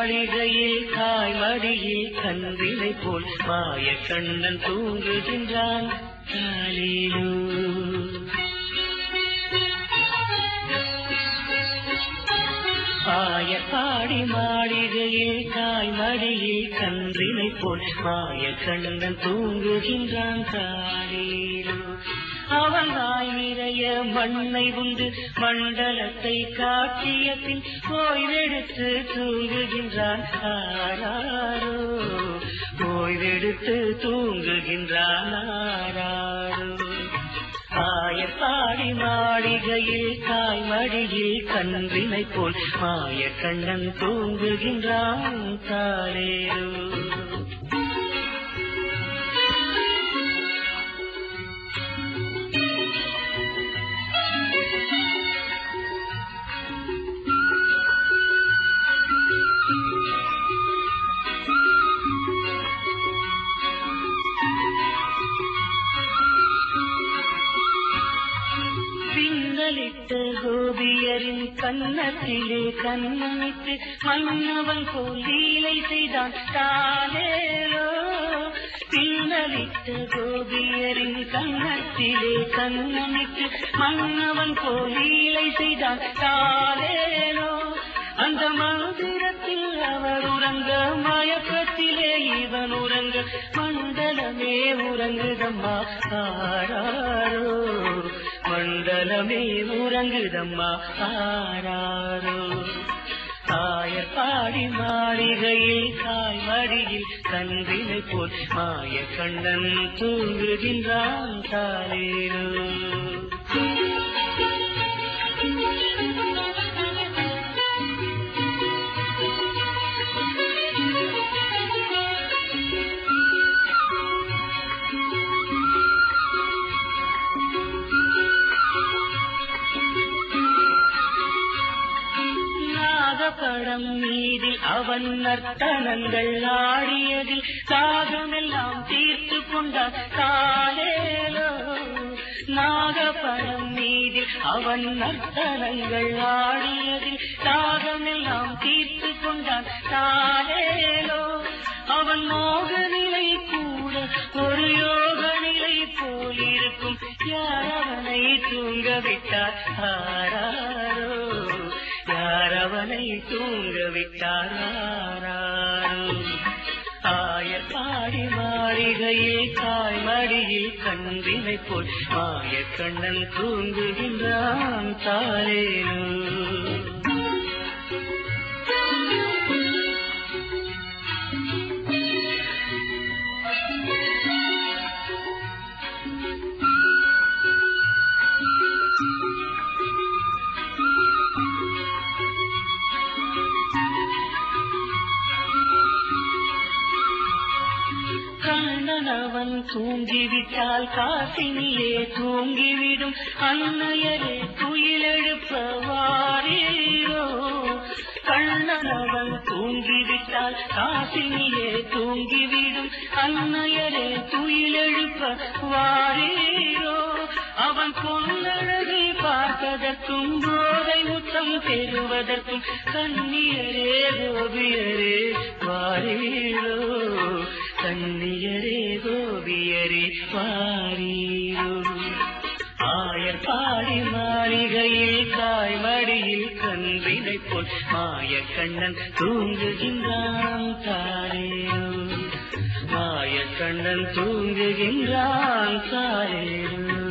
மாளிகையில் காய்மடியில் கன்றினை போல் மாய கண்ணன் தூங்குகின்றான் காலிலோ ஆயப்பாடி மாளிகையில் காய்மடியில் கன்றினை போல் மாய கண்ணன் தூங்குகின்றான் காலிலோ அவன் வாய் நிறைய மண்ணை உண்டு மண்டலத்தை காட்டிய பின் ஓய்வெடுத்து தூங்குகின்றான் ஆராரோ ஓய்வெடுத்து தூங்குகின்றான் ஆராரோ ஆயப்பாடி மாளிகையில் காய்மடியில் கன்றினை போல் மாய கண்ணன் தூங்குகின்றான் காலேரோ பின்னலிட்ட கோபியரின் கன்னத்திலே கண்ணமிட்டு மன்னவன் போல் லீலை செய்தான் தானேலோ பின்னலிட்ட கோபியரின் கன்னத்திலே கண்ணமிட்டு மன்னவன் போல் லீலை செய்தான் தானேலோ அந்த மந்திரத்தில் அவர் உறங்க மயக்கத்திலே இவன் உறங்க மண்டலமே உறங்குதம்மா ஆராரோ மண்டலமே உறங்குதம்மா ஆராரோ ஆயப்பாடி மாளிகையில் காய்மடியில் கன்றினை போல் மாய கண்ணன் தூங்குகின்றான் தாலேரோ நாகப்படம் மீதில் அவன் நர்த்தனங்கள் ஆடியதில் தாகமெல்லாம் தீர்த்து கொண்டான் காலேலோ நாகப்படம் மீதில் அவன் நர்த்தனங்கள் ஆடியதில் தாகமெல்லாம் தீர்த்து கொண்டான் காலேலோ அவன் மோக நிலை கூட ஒரு யோக நிலை போல் இருக்கும் யார் அவனை தூங்க விட்டார் ஆராரோ யார் அவனை தூங்க விட்டார் ஆராரோ ஆயர் பாடி மாளிகையில் காய்மடியில் கன்றினை போல் மாய கண்ணன் தூங்குகின்றான் தாரேனோ கண்ணனவன் தூங்கிவிட்டால் காசினியே தூங்கிவிடும் அன்னையரே துயிலெழுப்ப வாரீரோ கண்ணனவன் தூங்கிவிட்டால் காசினியே தூங்கிவிடும் அன்னையரே துயிலெழுப்ப வாரீரோ அவன் பொன்னழகை பார்ப்பதற்கும் போதை முத்தம் பெறுவதற்கும் கண்ணியரே கோபியரே வாரீரோ கண்ணியரே கோபியரே வாரீரோ ஆயர் பாடி மாளிகையில் காய்மடியில் கன்றினை போல் மாய கண்ணன் தூங்குகின்றான் தாரேரோ மாய கண்ணன் தூங்குகின்றான் தாரேரோ